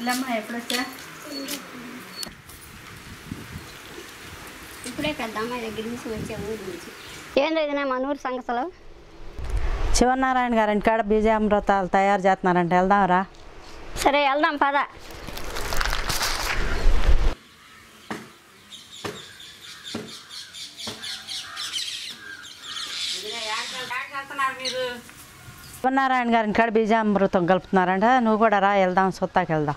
వెళ్ళమ్మా ఎప్పుడొచ్చా ఇప్పుడే పెద్ద అమ్మాయి దగ్గర నుంచి వచ్చే ఊరి నుంచి ఏం లేదన్నా మన ఊరు సంగసలు శివనారాయణ గారు ఇంటికాడ బీజామృతాలు తయారు చేస్తున్నారంటే వెళ్దాంరా సరే వెళ్దాం పద శివనారాయణ గారి ఇంటికాడ బీజామృతం కలుపుతున్నారంట నువ్వు కూడా రా వెళ్దాం సొత్తాకి వెళ్దాం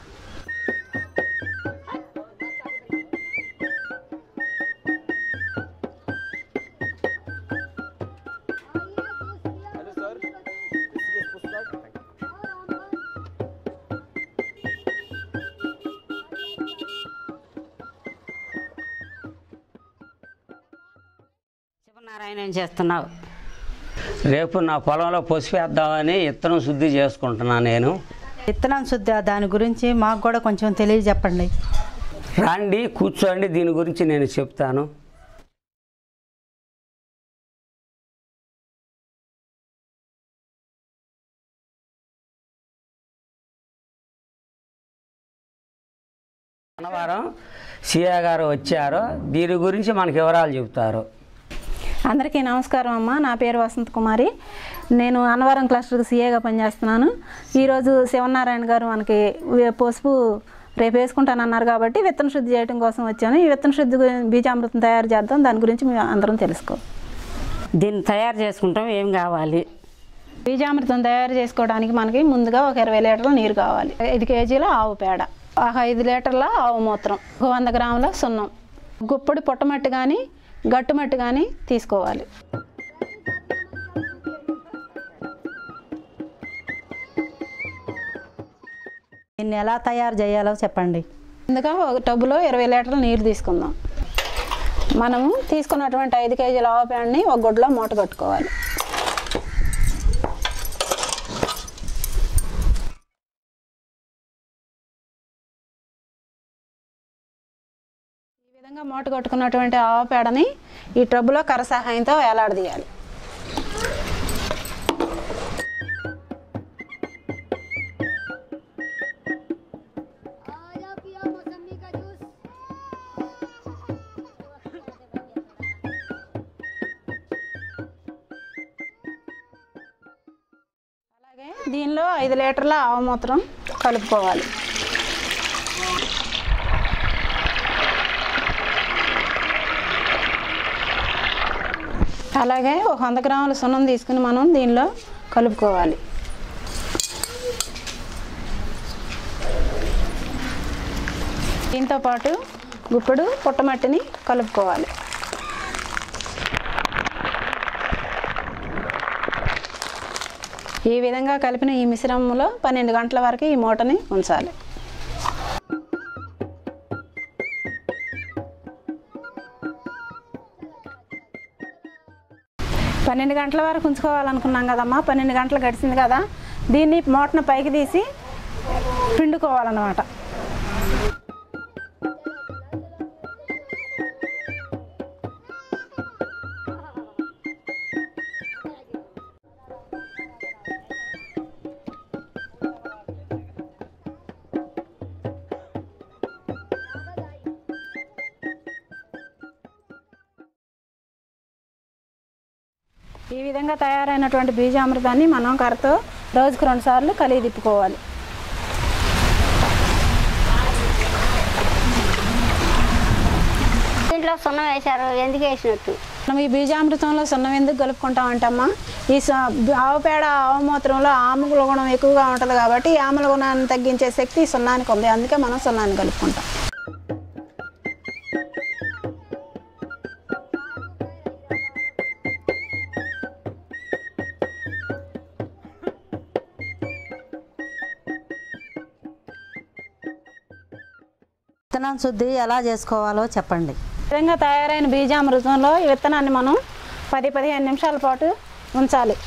శివనారాయణ ఏం చేస్తున్నావు రేపు నా పొలంలో పసుపు వేద్దామని ఇత్తనం శుద్ధి చేసుకుంటున్నాను నేను విత్తనం శుద్ధి దాని గురించి మాకు కూడా కొంచెం తెలియజెప్పండి రండి కూర్చోండి దీని గురించి నేను చెప్తాను శనివారం సిఏ గారు వచ్చారు దీని గురించి మనకి వివరాలు చెబుతారు అందరికీ నమస్కారం అమ్మ నా పేరు వసంత కుమారి నేను అన్నవరం క్లస్టర్ సీఏగా పనిచేస్తున్నాను ఈరోజు శివనారాయణ గారు మనకి వే- పసుపు రేపు వేసుకుంటానన్నారు కాబట్టి విత్తన శుద్ధి చేయడం కోసం వచ్చాను ఈ విత్తన శుద్ధి గురి- బీజామృతం తయారు చేద్దాం దాని గురించి మేము అందరం తెలుసుకో దీన్ని తయారు చేసుకుంటాం ఏం కావాలి బీజామృతం తయారు చేసుకోవడానికి మనకి ముందుగా ఒక ఇరవై లీటర్ల నీరు కావాలి ఐదు కేజీల ఆవు పేడ ఒక ఐదు లీటర్ల ఆవు మూత్రం ఒక వంద గ్రాముల సున్నం గుప్పడి పుట్టమట్టి కానీ గట్టుమట్టి కానీ తీసుకోవాలి దీన్ని ఎలా తయారు చేయాలో చెప్పండి ముందుగా ఒక టబ్బులో ఇరవై లీటర్ల నీరు తీసుకుందాం మనము తీసుకున్నటువంటి ఐదు కేజీల ఆవు పేడని ఒక గుడ్లో మూట కట్టుకోవాలి ఈ విధంగా మూట కట్టుకున్నటువంటి ఆవు పేడని ఈ టబ్బులో కర్ర సహాయంతో వేలాడదీయాలి అలాగే దీనిలో ఐదు లీటర్ల ఆవు మూత్రం కలుపుకోవాలి అలాగే ఒక వంద గ్రాముల సున్నం తీసుకుని మనం దీనిలో కలుపుకోవాలి దీంతో పాటు గుప్పుడు పుట్టమట్టిని కలుపుకోవాలి ఈ విధంగా కలిపిన ఈ మిశ్రమంలో పన్నెండు గంటల వరకు ఈ మూటని ఉంచాలి పన్నెండు గంటల వరకు ఉంచుకోవాలనుకున్నాం కదమ్మా పన్నెండు గంటలు గడిచింది కదా దీన్ని మూటను పైకి తీసి పిండుకోవాలన్నమాట ఈ విధంగా తయారైనటువంటి బీజామృతాన్ని మనం కర్రతో రోజుకు రెండు సార్లు కలిగి తిప్పుకోవాలి దీంట్లో సున్నం వేశారు ఎందుకు వేసినట్టు మనం ఈ బీజామృతంలో సున్నం ఎందుకు కలుపుకుంటాం అంటమ్మా ఈ స- ఆవు పేడ ఆవు మూత్రంలో ఆముల గుణం ఎక్కువగా ఉంటుంది కాబట్టి ఈ ఆముల గుణాన్ని తగ్గించే శక్తి ఈ సున్నానికి ఉంది అందుకే మనం సున్నాన్ని కలుపుకుంటాం విత్తనం శుద్ధి ఎలా చేసుకోవాలో చెప్పండి ఈ విధంగా తయారైన బీజామృతంలో ఈ విత్తనాన్ని మనం పది పదిహేను నిమిషాల పాటు ఉంచాలి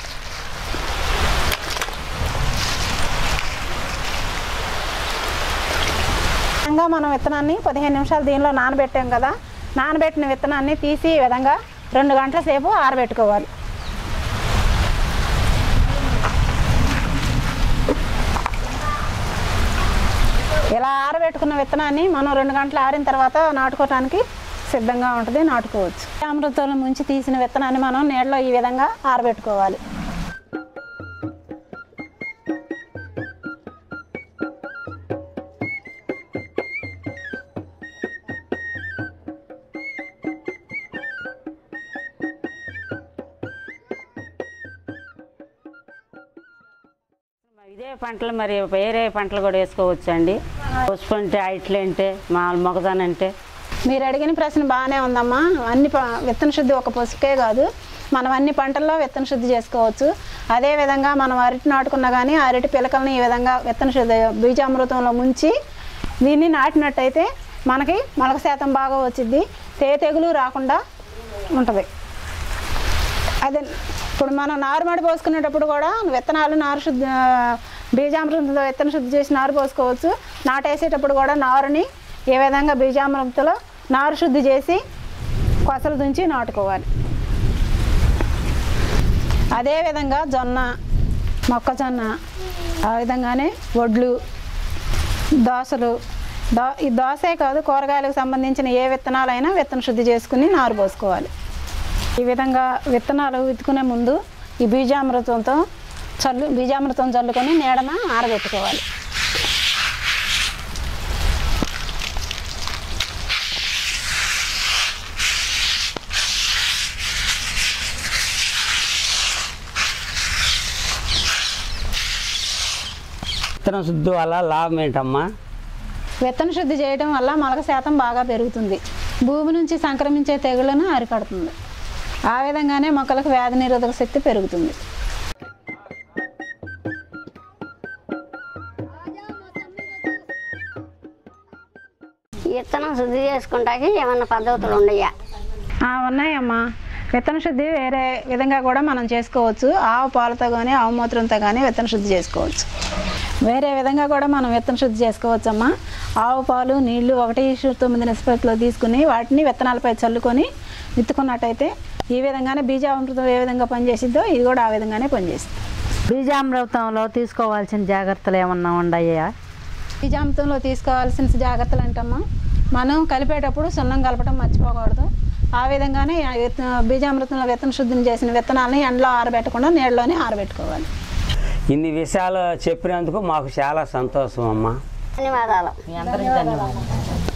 ఈ విధంగా మనం విత్తనాన్ని పదిహేను నిమిషాలు దీనిలో నానబెట్టాం కదా నానబెట్టిన విత్తనాన్ని తీసి ఈ విధంగా రెండు గంటల సేపు ఆరబెట్టుకోవాలి ఇలా నాటుకున్న విత్తనాన్ని మనం రెండు గంటలు ఆరిన తర్వాత నాటుకోవడానికి సిద్ధంగా ఉంటుంది నాటుకోవచ్చు అమృతంలో ముంచి తీసిన విత్తనాన్ని మనం నీళ్ళలో ఈ విధంగా ఆరబెట్టుకోవాలి ఇదే పంటలు మరి వేరే పంటలు కూడా వేసుకోవచ్చు అండి పసుపు అంటే ఐట్లు అంటే మా మొగదాన్ అంటే మీరు అడిగిన ప్రశ్న బాగానే ఉందమ్మా అన్ని ప- విత్తన శుద్ధి ఒక పసుకే కాదు మనం అన్ని పంటల్లో విత్తన శుద్ధి చేసుకోవచ్చు అదే విధంగా మనం అరటి నాటుకున్నా కానీ ఆ అరటి పిలకల్ని ఈ విధంగా విత్తన శుద్ధి బీజామృతంలో ముంచి దీన్ని నాటినట్టయితే మనకి మొలక శాతం బాగా వచ్చింది తే తెగులు రాకుండా ఉంటుంది అదే ఇప్పుడు మనం నారుమడి పోసుకునేటప్పుడు కూడా విత్తనాలు నారు శుద్ధి ఆ, బీజామృతంతో విత్తన శుద్ధి చేసి నారు పోసుకోవచ్చు నాటేసేటప్పుడు కూడా నారుని ఏ విధంగా బీజామృతంలో నారు శుద్ధి చేసి కొసలు దుంచి నాటుకోవాలి అదేవిధంగా జొన్న మొక్కజొన్న ఆ విధంగానే వడ్లు దోసలు దో ఈ దోసే కాదు కూరగాయలకు సంబంధించిన ఏ విత్తనాలైనా విత్తన శుద్ధి చేసుకుని నారు పోసుకోవాలి ఈ విధంగా విత్తనాలు విత్తుకునే ముందు ఈ బీజామృతంతో చల్లు బీజామృతం చల్లుకొని నీడన ఆరబెట్టుకోవాలి విత్తన శుద్ధి వల్ల లాభం ఏంటమ్మా విత్తన శుద్ధి చేయడం వల్ల మొలక శాతం బాగా పెరుగుతుంది భూమి నుంచి సంక్రమించే తెగులను అరికడుతుంది ఆ విధంగానే మొక్కలకు వ్యాధి నిరోధక శక్తి పెరుగుతుంది విత్తనం శుద్ధి చేసుకుంటాకి ఏమన్నా పద్ధతులు ఉన్నాయా ఆ, ఉన్నాయమ్మా విత్తన శుద్ధి వేరే విధంగా కూడా మనం చేసుకోవచ్చు ఆవు పాలతో కానీ ఆవు మూత్రంతో కానీ విత్తన శుద్ధి చేసుకోవచ్చు వేరే విధంగా కూడా మనం విత్తన శుద్ధి చేసుకోవచ్చమ్మా ఆవు పాలు నీళ్లు ఒకటి ఇష్యూ తొమ్మిది నిష్పత్తిలో తీసుకుని వాటిని విత్తనాలపై చల్లుకొని విత్తుకున్నట్టయితే ఈ విధంగానే బీజామృతం ఏ విధంగా పనిచేసిద్దో ఇది కూడా ఆ విధంగానే పనిచేస్తుంది బీజామృతంలో తీసుకోవాల్సిన జాగ్రత్తలు ఏమన్నా ఉన్నాయా బీజామృతంలో తీసుకోవాల్సిన జాగ్రత్తలు అంటమ్మా మనం కలిపేటప్పుడు సున్నం కలపడం మర్చిపోకూడదు ఆ విధంగానే ఆ విత్త- బీజామృతంలో విత్తన శుద్ధిని చేసిన విత్తనాలని ఎండలో ఆరబెట్టకుండా నీళ్ళలోనే ఆరబెట్టుకోవాలి ఇన్ని విషయాలు చెప్పినందుకు మాకు చాలా సంతోషం అమ్మా ధన్యవాదాలు మీ అందరికీ ధన్యవాదాలు